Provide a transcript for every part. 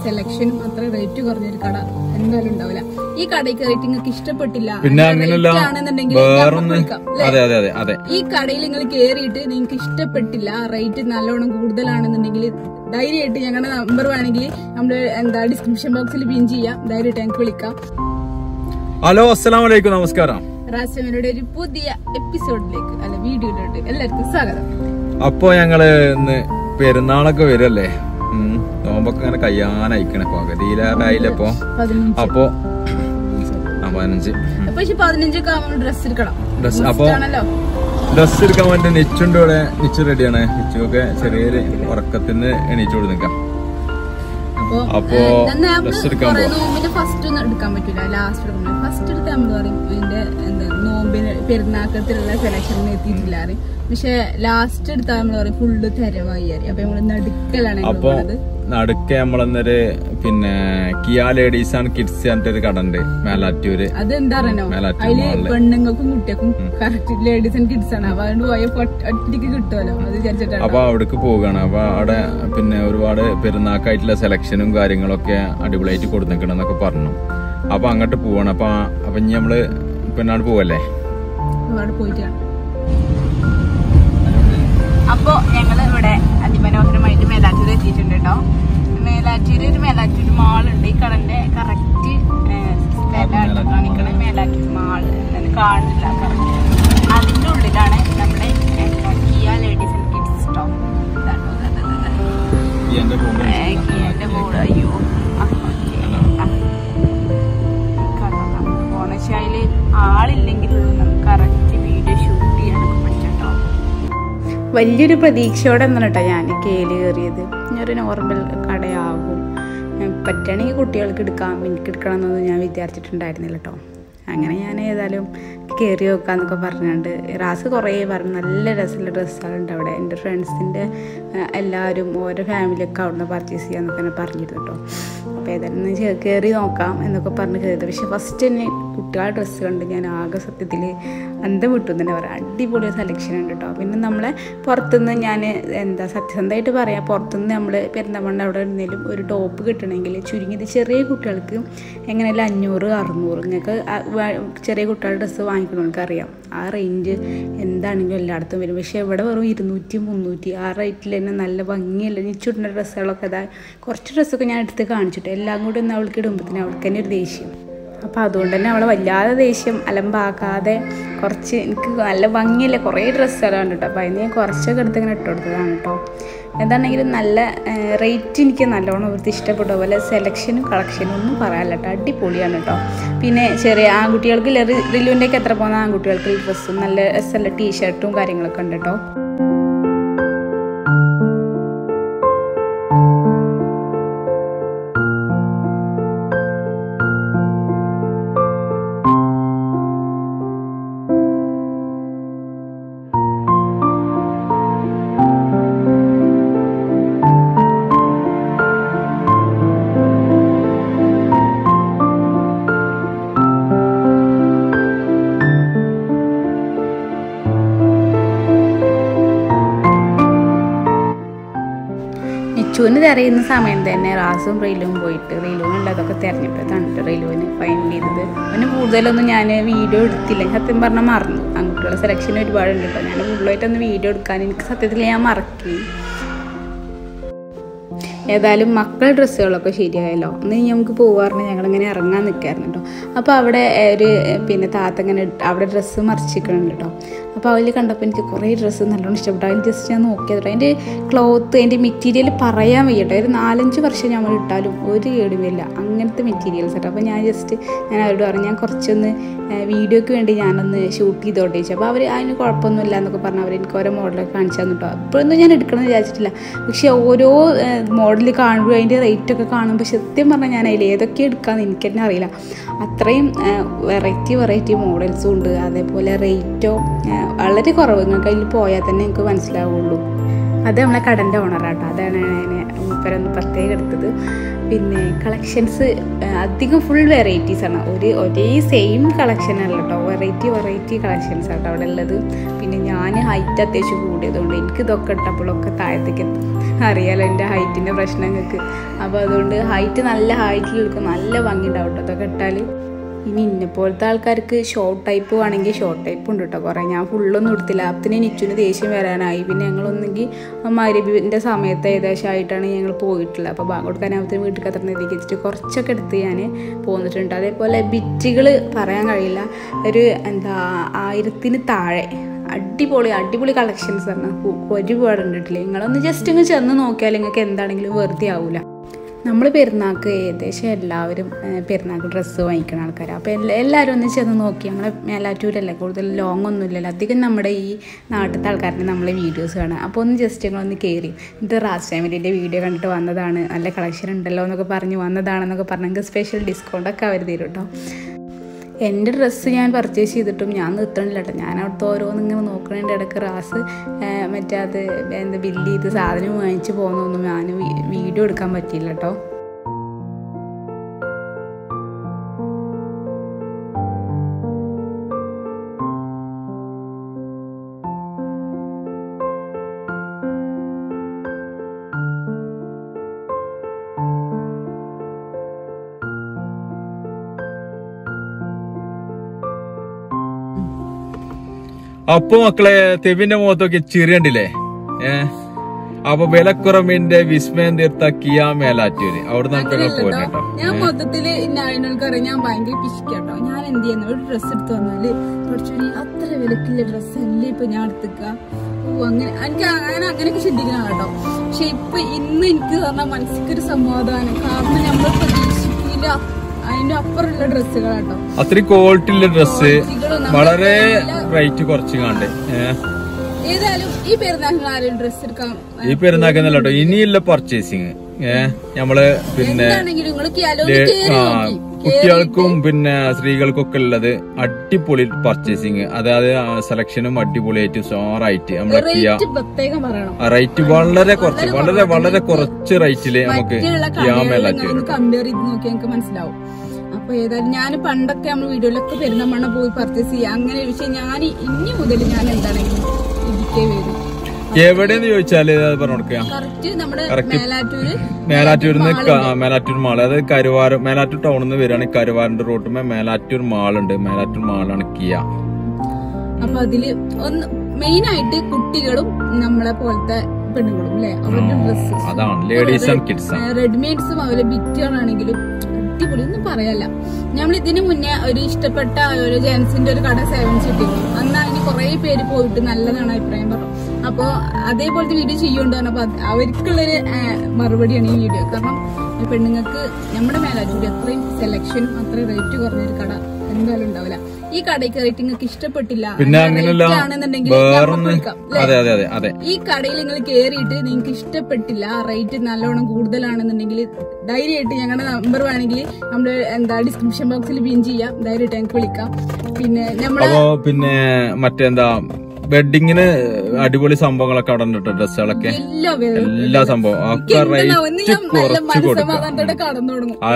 സെലക്ഷനും അത്ര റേറ്റ് കുറഞ്ഞൊരു കട എന്തായാലും ഉണ്ടാവില്ല ഈ കടയിൽ കയറിയിട്ട് നിങ്ങൾക്ക് ഇഷ്ടപ്പെട്ടില്ല പിന്നെ അതിന്റെ അങ്ങനെയല്ല rate ആണെന്നുണ്ടെങ്കിൽ വേറൊന്ന് നമുക്ക് വിളിക്കാം, ല്ലേ? അതെ അതെ അതെ അതെ ഈ കടയിൽ നിങ്ങൾ കയറിയിട്ട് നിങ്ങൾക്ക് ഇഷ്ടപ്പെട്ടില്ല റേറ്റ് നല്ലോണം കൂടുതലാണെന്നുണ്ടെങ്കിൽ ധൈര്യമായിട്ട് ഞങ്ങളുടെ നമ്പർ വേണമെങ്കിൽ നമ്മൾ എന്താ ഡിസ്ക്രിപ്ഷൻ ബോക്സിൽ പിൻ ചെയ്യാം ധൈര്യമായിട്ട് ഞങ്ങൾക്ക് വിളിക്കാം ഹലോ അസ്സലാം വലൈക്കും നമസ്കാരം റാസമയുടെ ഒരു പുതിയ എപ്പിസോഡിലേക്ക് അല്ല വീഡിയോയിലോട്ട് എല്ലാവർക്കും സ്വാഗതം അപ്പൊ ഞങ്ങള് ഇന്ന് പെരുന്നാളൊക്കെ വരല്ലേ ഉം. നോമ്പൊക്കെ ഇങ്ങനെ കയ്യാനയക്കണേ പകുതിയിലായില്ല ഇപ്പൊ പതിനഞ്ച് അപ്പൊ ആ പതിനഞ്ച് അപ്പൊ പക്ഷെ പതിനഞ്ചൊക്കെ ആവുമ്പോൾ ഡ്രസ് എടുക്കണം ഡ്രസ് അപ്പൊ ആണല്ലോ ഡ്രസ് എടുക്കാൻ വേണ്ടി നിച്ചുണ്ട് ഇവിടെ നിച്ചു റെഡിയാണ് നിച്ചുവൊക്കെ ചെറിയൊരു ഉറക്കത്തിന് എണീച്ചു കൊടുക്കാം അപ്പൊ അപ്പൊ ഡ്രസ് എടുക്കാൻ പോവാം നോമ്പിന്റെ ഫസ്റ്റ് ഒന്നും എടുക്കാൻ പറ്റൂല ലാസ്റ്റ് എടുക്കാൻ ഫസ്റ്റ് എടുത്ത് നമ്മൾ പറയും അതിന്റെ എന്താ നോമ്പിന് പെരുന്നാക്കത്തിലുള്ള സെലക്ഷൻ എത്തിയിട്ടില്ല അറിയും പക്ഷെ ലാസ്റ്റ് എടുത്താൽ നമ്മൾ പറയും ഫുള്ള് തെരവായി അറിയും അപ്പൊ നമ്മള് നടുക്കലാണ് ഞങ്ങള് അപ്പൊ പോണത് നടുക്കെ നമ്മളന്നൊരു പിന്നെ കിയ ലേഡീസ് ആൻഡ് കിഡ്സ് പറഞ്ഞിട്ടൊരു കട ഉണ്ട് മേലാറ്റൂര് അത് എന്താ അറിയണോ മേലാറ്റൂർ അതില് മാളില്. പെണ്ണുങ്ങൾക്കും കുട്ടികൾക്കും കറക്റ്റ് ലേഡീസ് ആൻഡ് കിഡ്സ് ആണ് അപ്പൊ അതുകൊണ്ട് പോയ ഒറ്റയ്ക്ക് കിട്ടുമല്ലോ അത് വിചാരിച്ചിട്ടാണ് അപ്പൊ അവിടേക്ക് പോവുകയാണ് അപ്പൊ അവിടെ പിന്നെ ഒരുപാട് പെരുന്നാക്കായിട്ടുള്ള സെലക്ഷനും കാര്യങ്ങളൊക്കെ അടിപൊളിയായിട്ട് കൊടുത്തേക്കണം എന്നൊക്കെ പറഞ്ഞു അപ്പൊ അങ്ങോട്ട് പോവാണ് അപ്പൊ ആ- അപ്പൊ ഇനി നമ്മള് പിന്നെ അവിടെ പോവല്ലേ ഒരുപാട് പോയിട്ടാണ് അപ്പോ ഞങ്ങള് ഇവിടെ അതിമനോഹരമായിട്ട് മേലാറ്റൂർ എത്തിയിട്ടുണ്ട് കേട്ടോ മേലാറ്റൂര് ഒരു മേലാറ്റൂർ മാൾ ഉണ്ട് ഈ കടന്റെ കറക്റ്റ് സ്ഥലമായിട്ട് കാണിക്കണ മേലാറ്റൂർ മാള് എന്നാണ് കാണുന്നില്ല കറക്റ്റ് അതിന്റെ ഉള്ളിലാണ് നമ്മുടെ എന്താ Kia ladies and kids store കിയന്റെ ബോർഡ് അയ്യോ ആ, okay. ആ. കാണാം. ഓണശായില് ആളില്ലെങ്കിൽ നമുക്ക് കറക്റ്റ് വീഡിയോ ഷൂട്ട് ചെയ്യാനൊക്കെ പറ്റട്ടോ വലിയൊരു പ്രതീക്ഷയോടെ എന്നാണ് കേട്ടോ ഞാൻ കേല് കയറിയത് ഞാനൊരു നോർമൽ കടയാകും ഞാൻ പറ്റുകയാണെങ്കിൽ കുട്ടികൾക്ക് എടുക്കാം എനിക്ക് എടുക്കണം എന്നൊന്നും ഞാൻ വിചാരിച്ചിട്ടുണ്ടായിരുന്നില്ല കേട്ടോ അങ്ങനെ ഞാൻ ഏതായാലും കയറി നോക്കാന്നൊക്കെ പറഞ്ഞുകൊണ്ട് റാസ് കുറേ പറഞ്ഞു നല്ല രസമുള്ള ഡ്രസ്സുകളുണ്ട് അവിടെ എൻ്റെ ഫ്രണ്ട്സിൻ്റെ എല്ലാവരും ഓരോ ഫാമിലിയൊക്കെ അവിടുന്ന് പർച്ചേസ് ചെയ്യാന്നൊക്കെ എന്നെ പറഞ്ഞിരുന്നു കേട്ടോ അപ്പോൾ ഏതായാലും കയറി നോക്കാം എന്നൊക്കെ പറഞ്ഞ് കയറിയത് പക്ഷെ ഫസ്റ്റ് തന്നെ കുട്ടികളുടെ ഡ്രസ്സ് കണ്ട് ഞാൻ ആകെ സത്യത്തിൽ അന്തം വിട്ടു എന്ന് തന്നെ പറയാം അടിപൊളി സെലക്ഷൻ ഉണ്ട് കേട്ടോ പിന്നെ നമ്മളെ പുറത്തുനിന്ന് ഞാൻ എന്താ സത്യസന്ധമായിട്ട് പറയാം പുറത്തുനിന്ന് നമ്മൾ പെരുന്തമണ്ണ അവിടെ ഇരുന്നാലും ഒരു ടോപ്പ് കിട്ടണമെങ്കിൽ ചുരുങ്ങിയത് ചെറിയ കുട്ടികൾക്ക് എങ്ങനെയല്ല അഞ്ഞൂറ് അറുന്നൂറ് നിങ്ങൾക്ക് ആ വ- ചെറിയ കുട്ടികളുടെ ഡ്രസ്സ് വാങ്ങിക്കണമെങ്കിൽ അറിയാം ആ റേഞ്ച് എന്താണെങ്കിലും എല്ലായിടത്തും വരും പക്ഷേ ഇവിടെ വെറും ഇരുന്നൂറ്റി മുന്നൂറ്റി ആ റേറ്റിൽ തന്നെ നല്ല ഭംഗിയല്ല നിച്ചിടുന്ന ഡ്രസ്സുകളൊക്കെ അതാ കുറച്ച് ഡ്രസ്സൊക്കെ ഞാൻ എടുത്ത് കാണിച്ചിട്ട് എല്ലാം കൂടി ഒന്ന് അവൾക്ക് ഇടുമ്പോഴത്തേന് അവൾക്ക് തന്നെ ഒരു ദേഷ്യം അപ്പോൾ അതുകൊണ്ട് തന്നെ അവളെ വല്ലാതെ ദേഷ്യം അലമ്പാക്കാതെ കുറച്ച് എനിക്ക് നല്ല ഭംഗിയല്ലേ കുറേ ഡ്രസ്സുകളാണ് കേട്ടോ അപ്പോൾ അതിന് ഞാൻ കുറച്ചൊക്കെ എടുത്ത് ഇങ്ങനെ ഇട്ട് കൊടുത്തതാണ് കേട്ടോ എന്താണെങ്കിലും നല്ല റേറ്റ് എനിക്ക് നല്ലോണം ഇവിടുത്തെ ഇഷ്ടപ്പെട്ടു അതുപോലെ സെലക്ഷനും കളക്ഷനും ഒന്നും പറയാനില്ല കേട്ടോ അടിപൊളിയാണ് കേട്ടോ പിന്നെ ചെറിയ ആൺകുട്ടികൾക്ക് റിലുവിൻ്റെയൊക്കെ എത്ര പോകുന്ന ആൺകുട്ടികൾക്ക് ഡ്രസ്സും നല്ല രസമുള്ള ടീഷർട്ടും കാര്യങ്ങളൊക്കെ ഉണ്ട് കേട്ടോ നിച്ചുവിന് തിരയുന്ന സമയം തന്നെ റാസും റെയിലും പോയിട്ട് റെയിലുവിനുള്ളതൊക്കെ തിരഞ്ഞിട്ട് തന്നിട്ട് റെയിലുവിന് ഫൈനൽ ചെയ്തത് അവന് കൂടുതലൊന്നും ഞാൻ വീഡിയോ എടുത്തില്ല സത്യം പറഞ്ഞാൽ മറന്നു ആൺകുട്ടികളുടെ സെലക്ഷൻ ഒരുപാടുണ്ട് കേട്ടോ ഞാൻ ഫുള്ളായിട്ടൊന്ന് വീഡിയോ എടുക്കാൻ എനിക്ക് സത്യത്തിൽ ഞാൻ മറക്കി ഏതായാലും മക്കളുടെ ഡ്രസ്സുകളൊക്കെ ശരിയായല്ലോ അന്ന് ഇനി നമുക്ക് പോവാറിന് ഞങ്ങളിങ്ങനെ ഇറങ്ങാൻ നിൽക്കായിരുന്നു കേട്ടോ അപ്പോൾ അവിടെ ഒരു പിന്നെ താത്ത ഇങ്ങനെ ഇട്ട് അവിടെ ഡ്രസ്സ് മറിച്ചിരിക്കുന്നുണ്ട് കേട്ടോ അപ്പോൾ അതിൽ കണ്ടപ്പോൾ എനിക്ക് കുറേ ഡ്രസ്സ് നല്ലോണം ഇഷ്ടപ്പെട്ടു അതിൽ ജസ്റ്റ് ഞാൻ നോക്കിയത് അതിൻ്റെ ക്ലോത്ത് അതിൻ്റെ മെറ്റീരിയൽ പറയാൻ വയ്യട്ടോ ഒരു നാലഞ്ച് വർഷം നമ്മൾ ഇട്ടാലും ഒരു കേടുമില്ല അങ്ങനത്തെ മെറ്റീരിയൽസ് കേട്ടോ അപ്പോൾ ഞാൻ ജസ്റ്റ് ഞാൻ അവരോട് പറഞ്ഞു ഞാൻ കുറച്ചൊന്ന് വീഡിയോയ്ക്ക് വേണ്ടി ഞാനൊന്ന് ഷൂട്ട് ചെയ്തോട്ടെ ചോദിച്ചു അപ്പോൾ അവർ അതിന് കുഴപ്പമൊന്നുമില്ല എന്നൊക്കെ പറഞ്ഞ് അവർ എനിക്ക് ഓരോ മോഡലൊക്കെ കാണിച്ചു തന്നു കേട്ടോ ഇപ്പോഴൊന്നും ഞാൻ എടുക്കണമെന്ന് വിചാരിച്ചിട്ടില്ല പക്ഷേ ഓരോ മോഡൽ കാണുമ്പോൾ അതിൻ്റെ റേറ്റൊക്കെ കാണുമ്പോൾ സത്യം പറഞ്ഞാൽ ഞാൻ അതിൽ ഏതൊക്കെ എടുക്കാമെന്ന് എനിക്ക് തന്നെ അറിയില്ല അത്രയും വെറൈറ്റി വെറൈറ്റി മോഡൽസും ഉണ്ട് അതേപോലെ റേറ്റോ വളരെ കുറവ് നിങ്ങൾക്ക് അതിൽ പോയാൽ തന്നെ നിങ്ങൾക്ക് മനസ്സിലാവുള്ളൂ അത് നമ്മളെ കടൻ്റെ ഓണറാട്ടോ അതാണ് ഞാൻ മൂപ്പരൊന്ന് പ്രത്യേകം എടുത്തത് പിന്നെ കളക്ഷൻസ് അധികം ഫുൾ വെറൈറ്റീസ് ആണ് ഒരു ഒരേ സെയിം കളക്ഷൻ അല്ല കേട്ടോ വെറൈറ്റി വെറൈറ്റി കളക്ഷൻസ് ആട്ടോ അവിടെ ഉള്ളത് പിന്നെ ഞാൻ ഹൈറ്റ് അത്യാവശ്യം കൂടിയതുകൊണ്ട് എനിക്ക് ഇതൊക്കെ ഇട്ടപ്പോഴൊക്കെ താഴത്തേക്ക് എത്തും അറിയാലോ എൻ്റെ ഹൈറ്റിൻ്റെ പ്രശ്നം നിങ്ങൾക്ക് അപ്പോൾ അതുകൊണ്ട് ഹൈറ്റ് നല്ല ഹൈറ്റിൽ നിൽക്കും നല്ല ഭംഗി ഉണ്ടാവും കേട്ടോ അതൊക്കെ ഇട്ടാൽ ഇനി ഇന്നെ പോലത്തെ ആൾക്കാർക്ക് ഷോർട്ട് ടൈപ്പ് വേണമെങ്കിൽ ഷോർട്ട് ടൈപ്പ് ഉണ്ട് കേട്ടോ കുറേ ഞാൻ ഫുള്ളൊന്നും എടുത്തില്ല അപ്പത്തിന് നിച്ചുവിന് ദേഷ്യം വരാനായി പിന്നെ ഞങ്ങളൊന്നെങ്കിൽ മരുവിൻ്റെ സമയത്ത് ഏകദേശം ആയിട്ടാണ് ഞങ്ങൾ പോയിട്ടുള്ളത് അപ്പോൾ ബാങ്ക് കൊടുക്കാനാകത്തിന് വീട്ടിൽ കത്തുന്ന വെച്ചിട്ട് കുറച്ചൊക്കെ എടുത്ത് ഞാൻ പോന്നിട്ടുണ്ട് അതേപോലെ ബിറ്റുകൾ പറയാൻ കഴിയില്ല ഒരു എന്താ ആയിരത്തിന് താഴെ അടിപൊളി അടിപൊളി കളക്ഷൻസ് ആണ് ഒ- ഒരുപാട് ഉണ്ടിട്ടില്ലേ നിങ്ങളൊന്ന് ജസ്റ്റ് ഇങ്ങ് ചെന്ന് നോക്കിയാൽ നിങ്ങൾക്ക് എന്താണെങ്കിലും വെറുതെ ആവില്ല നമ്മൾ പെരുന്നാൾക്ക് ഏകദേശം എല്ലാവരും ഏഹ്, പെരുന്നാൾക്ക് ഡ്രസ്സ് വാങ്ങിക്കുന്ന ആൾക്കാരാണ് അപ്പോൾ എല്ലാ എല്ലാവരും ഒന്ന് ചെന്ന് നോക്കി നമ്മളെ മേലാറ്റൂരല്ലേ കൂടുതൽ ലോങ് ഒന്നും ഇല്ലല്ലോ അധികം നമ്മുടെ ഈ നാട്ടിലത്തെ ആൾക്കാരുടെ നമ്മളെ വീഡിയോസ് കാണുക അപ്പോൾ ഒന്ന് ജസ്റ്റ് നിങ്ങളൊന്ന് കയറി ഇത് റാസ് ഫാമിലിൻ്റെ വീഡിയോ കണ്ടിട്ട് വന്നതാണ് നല്ല കളക്ഷൻ ഉണ്ടല്ലോ എന്നൊക്കെ പറഞ്ഞ് വന്നതാണെന്നൊക്കെ പറഞ്ഞെങ്കിൽ സ്പെഷ്യൽ ഡിസ്കൗണ്ടൊക്കെ അവർ തരും കേട്ടോ എൻ്റെ ഡ്രസ്സ് ഞാൻ പർച്ചേസ് ചെയ്തിട്ടും ഞാൻ നിർത്തണില്ല കേട്ടോ ഞാൻ അവിടുത്തെ ഓരോന്ന് ഇങ്ങനെ നോക്കണതിൻ്റെ ഇടയ്ക്ക് റാസ് ഏഹ്, മറ്റേ അത് എന്താ ബില്ല് ചെയ്ത് സാധനം വാങ്ങിച്ച് പോകുന്നൊന്നും ഞാൻ വീ- വീഡിയോ എടുക്കാൻ പറ്റിയില്ല കേട്ടോ അപ്പൊ മക്കളെ തെവിന്റെ മുഖത്തൊക്കെ ചിരി കണ്ടില്ലേ ഏ അപ്പൊ വിലക്കുറവിന്റെ വിസ്മയം തീർത്ത കിയ മേലാറ്റൂര് അവിടെ നമുക്ക് ഞങ്ങൾ പോരുന്നു കേട്ടോ ഞാൻ മൊത്തത്തില് അറിയാം ഞാൻ ഭയങ്കര പിശിക്കാട്ടോ ഞാൻ എന്ത് ചെയ്യുന്നു ഒരു ഡ്രസ്സ് എടുത്ത് വന്നാല് കുറച്ചു അത്ര വിലക്കില്ല ഡ്രസ്സ് അല്ലേ ഇപ്പൊ ഞാൻ എടുത്തുക്ക ഓ അങ്ങനെ എനിക്ക് അങ്ങനെ അങ്ങനെയൊക്കെ ചിന്തിക്കണം കേട്ടോ പക്ഷെ ഇപ്പൊ ഇന്ന് എനിക്ക് പറഞ്ഞ മനസ്സിക്കൊരു സമാധാനം കാരണം നമ്മൾ പ്രതീക്ഷിക്കില്ല അതിന്റെ അപ്പുറമുള്ള ഡ്രസ്സുകളാട്ടോ അത്രയും ക്വാളിറ്റി ഉള്ള ഡ്രസ്സ് ക്വാളിറ്റികളും നമ്മള് വളരെ റേറ്റ് കുറച്ച് കാണണ്ടേ ഏഹ് ഏതായാലും ഈ പെരുന്നാളിന് ആരെയും ഡ്രസ്സ് എടുക്കാം ഈ പെരുന്നാക്കുന്നല്ല കേട്ടോ ഇനിയുള്ള പർച്ചേസിങ് ഏഹ് നമ്മള് പിന്നെ എന്താണെങ്കിലും നിങ്ങൾ കിയാലോ ലേ- കേറി ആ, നോക്കി കുട്ടികൾക്കും പിന്നെ സ്ത്രീകൾക്കൊക്കെ ഉള്ളത് അടിപൊളി പർച്ചേസിങ് അതായത് സെലക്ഷനും അടിപൊളിയായിട്ട് ഷോറായിട്ട് നമ്മളെ കിയ റേറ്റ് പ്രത്യേകം പറയണം റേറ്റ് വളരെ കുറച്ച് വളരെ വളരെ കുറച്ച് റേറ്റില് നമുക്ക് മറ്റുള്ള കിയ കടകളിൽ മേലാറ്റൂർ ഒന്ന് കമ്പയർ ചെയ്ത് നോക്കിയാൽ നിങ്ങൾക്ക് മനസ്സിലാവും അപ്പൊ ഏതായാലും ഞാൻ പണ്ടൊക്കെ നമ്മൾ വീഡിയോയിലൊക്കെ പെരുന്നമണ്ണ പോയി പർച്ചേസ് ചെയ്യാം അങ്ങനെ പക്ഷെ ഞാൻ ഇനി മുതൽ ഞാൻ എന്താണെങ്കിലും ഇരിക്കേ വരും എവിടെയെന്ന് ചോദിച്ചാല് അത് പറഞ്ഞു കൊടുക്കുക കറക്റ്റ് നമ്മുടെ Correct. മേലാറ്റൂര് മേലാറ്റൂരിന്ന് ക- ആ, മേലാറ്റൂർ മാൾ അതായത് കരുവാരം മേലാറ്റൂർ ടൗണിൽ നിന്ന് വരികയാണെങ്കിൽ കരുവാറിന്റെ റൂട്ടുമേ മേലാറ്റൂർ മാളുണ്ട് മേലാറ്റൂർ മാളാണ് കിയ അപ്പൊ അതില് ഒന്ന് മെയിൻ ആയിട്ട് കുട്ടികളും നമ്മളെ പോലത്തെ പെണ്ണുങ്ങളും അല്ലെ അവരുടെ ഡ്രസ്സ് അതാണ് ലേഡീസ് ആൻഡ് കിഡ്സ് ആണ് റെഡിമെയ്ഡ്സും അതുപോലെ ബിറ്റുകളാണെങ്കിലും അടിപൊളി ഒന്നും പറയല്ല നമ്മൾ ഇതിനു മുന്നേ ഒരു ഇഷ്ടപ്പെട്ട ഒരു ജെൻസിന്റെ ഒരു കട സേവൻ ചിട്ടിരുന്നു അന്ന് അതിന് കുറെ പേര് പോയിട്ട് നല്ലതാണ് അഭിപ്രായം പറഞ്ഞു അപ്പോ അതേപോലത്തെ വീഡിയോ ചെയ്യുകൊണ്ട് പറഞ്ഞപ്പോ അത് അവർക്കുള്ളൊരു ആ, മറുപടിയാണ് ഈ വീഡിയോ കാരണം ഈ പെണ്ണുങ്ങൾക്ക് നമ്മുടെ മേലാറ്റൂടി അത്രയും സെലക്ഷനും അത്രയും റേറ്റ് കുറഞ്ഞൊരു കട എന്തായാലും ഉണ്ടാവില്ല ഈ കടയ്ക്ക് റേറ്റ് നിങ്ങൾക്ക് ഇഷ്ടപ്പെട്ടില്ല പിന്നെ അതിന്റെ അങ്ങനെയല്ല rate ആണെന്നുണ്ടെങ്കിൽ നമുക്ക് വേറൊന്ന് വിളിക്കാം, ല്ലേ? അതെ അതെ അതെ അതെ ഈ കടയിൽ നിങ്ങൾ കേറിയിട്ട് നിങ്ങൾക്ക് ഇഷ്ടപ്പെട്ടില്ല റേറ്റ് നല്ലോണം കൂടുതലാണെന്നുണ്ടെങ്കിൽ ധൈര്യമായിട്ട് ഞങ്ങളുടെ നമ്പർ വേണമെങ്കിൽ നമ്മുടെ എന്താ ഡിസ്ക്രിപ്ഷൻ ബോക്സിൽ പിൻ ചെയ്യാം ധൈര്യമായിട്ട് ഞങ്ങൾക്ക് വിളിക്കാം പിന്നെ നമ്മളെ അപ്പോ പിന്നെ മറ്റെന്താ വെഡിങ്ങിന് അടിപൊളി സംഭവങ്ങളൊക്കെ അവിടെ ഉണ്ട് കേട്ടോ ഡ്രസ്സുകളൊക്കെ എല്ലാ വില- എല്ലാ സംഭവം ഒക്കെ എന്താ ഒന്ന് റേറ്റ് ഞാൻ നല്ല കുറച്ച് കൊടുക്കാം മനസ്സമാധാനത്തോടെ കടന്നു തുടങ്ങും ആ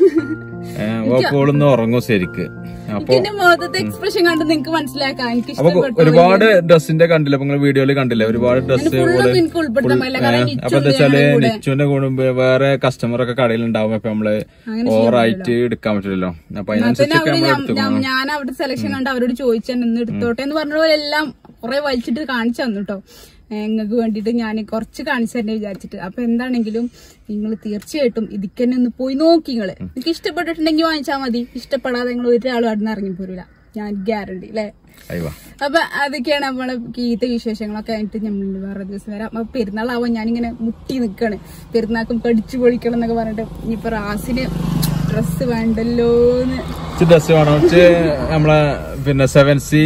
അപ്പോളൊന്ന് ഉറങ്ങും ശരിക്ക് അപ്പൊ എന്റെ മുഖത്തെ എക്സ്പ്രഷൻ കണ്ട് നിങ്ങൾക്ക് മനസ്സിലാക്കാം എനിക്ക് അപ്പൊ ഇഷ്ടപ്പെട്ടു ഒരുപാട് ഡ്രസ്സിന്റെ കണ്ടില്ല അപ്പൊ നിങ്ങൾ വീഡിയോയിൽ കണ്ടില്ലേ ഒരുപാട് ഡ്രസ്സ് ഫുള്ളും എനിക്ക് ഉൾപ്പെടുത്താൻ പറ്റില്ല കാരണം അപ്പൊ എന്താ വെച്ചാല് നിച്ചുവിന്റെ കൂടുമ്പോ വേറെ കസ്റ്റമർ ഒക്കെ കടയിൽ ഉണ്ടാവും അപ്പൊ നമ്മള് ഓവറായിട്ട് എടുക്കാൻ പറ്റില്ലല്ലോ അപ്പൊ അതിനനുസരിച്ചൊക്കെ നമ്മൾ എടുത്തു ഞാൻ- ഞാൻ അവിടെ സെലക്ഷൻ കണ്ട് അവരോട് ചോദിച്ചാൽ ഇന്ന് എടുത്തോട്ടെ എന്ന് പറഞ്ഞ പോലെ എല്ലാം കുറെ വലിച്ചിട്ട് കാണിച്ചു തന്നു കേട്ടോ നിങ്ങൾക്ക് വേണ്ടിയിട്ട് ഞാൻ കുറച്ച് കാണിച്ചു തന്നെ വിചാരിച്ചിട്ട് അപ്പൊ എന്താണെങ്കിലും നിങ്ങൾ തീർച്ചയായിട്ടും ഇതിക്ക് തന്നെ ഒന്ന് പോയി നോക്കി നിങ്ങള് നിങ്ങൾക്ക് ഇഷ്ടപ്പെട്ടിട്ടുണ്ടെങ്കിൽ വാങ്ങിച്ചാൽ മതി ഇഷ്ടപ്പെടാതെ നിങ്ങൾ ഒരാളും അവിടെ നിന്ന് ഇറങ്ങി പോരില്ല ഞാൻ ഗ്യാരണ്ടി അല്ലേ അയ്യോ അപ്പൊ അതൊക്കെയാണ് നമ്മളെ കീത്ത വിശേഷങ്ങളൊക്കെ ആയിട്ട് നമ്മൾ വേറെ ദിവസം വരാം അപ്പൊ പെരുന്നാളാവാൻ ഞാനിങ്ങനെ മുട്ടി നിൽക്കാണ് പെരുന്നാൾക്കും കടിച്ചു പൊളിക്കണം എന്നൊക്കെ പറഞ്ഞിട്ട് ഇനിയിപ്പൊ റാസിന് ഡ്രസ്സ് വേണ്ടല്ലോന്ന് ഡ്രസ് വേണം വെച്ച് നമ്മളെ പിന്നെ സെവൻ സി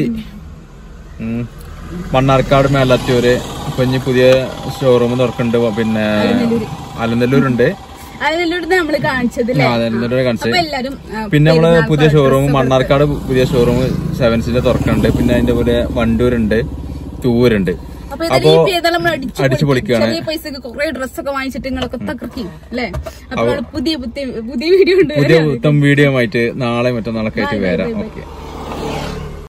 മണ്ണാർക്കാട് മേലാറ്റൂര് ഇപ്പൊ ഇനി പുതിയ ഷോറൂം തുറക്കുന്നുണ്ട് പിന്നെ അലനല്ലൂരുണ്ട് അതിലൂടെ നമ്മള് കാണിച്ചത് ആ, അലനല്ലൂര് കാണിച്ചത് അപ്പൊ എല്ലാരും ആ, പിന്നെ നമ്മള് പുതിയ ഷോറൂം മണ്ണാർക്കാട് പുതിയ ഷോറൂം സെവൻസിന്റെ തുറക്കുന്നുണ്ട് പിന്നെ അതിന്റെ പോലെ വണ്ടൂരുണ്ട് തൂരുണ്ട് അപ്പൊ ഇതൊരു ഈ പേരുന്നാൾ നമ്മൾ അടിച്ചു അടിച്ചു പൊളിക്കുകയാണ്. ചെറിയ പൈസക്ക് കുറെ ഡ്രസ്സൊക്കെ വാങ്ങിച്ചിട്ട് നിങ്ങളൊക്കെ തകർക്കും അല്ലേ അപ്പൊ നമ്മള് പുതിയ പുതിയ പുതിയ വീഡിയോ ഉണ്ട് പുതിയ ഉത്തം വീഡിയോ ആയിട്ട് നാളെ മറ്റന്നാളൊക്കെ ആയിട്ട് വരാം ഓക്കെ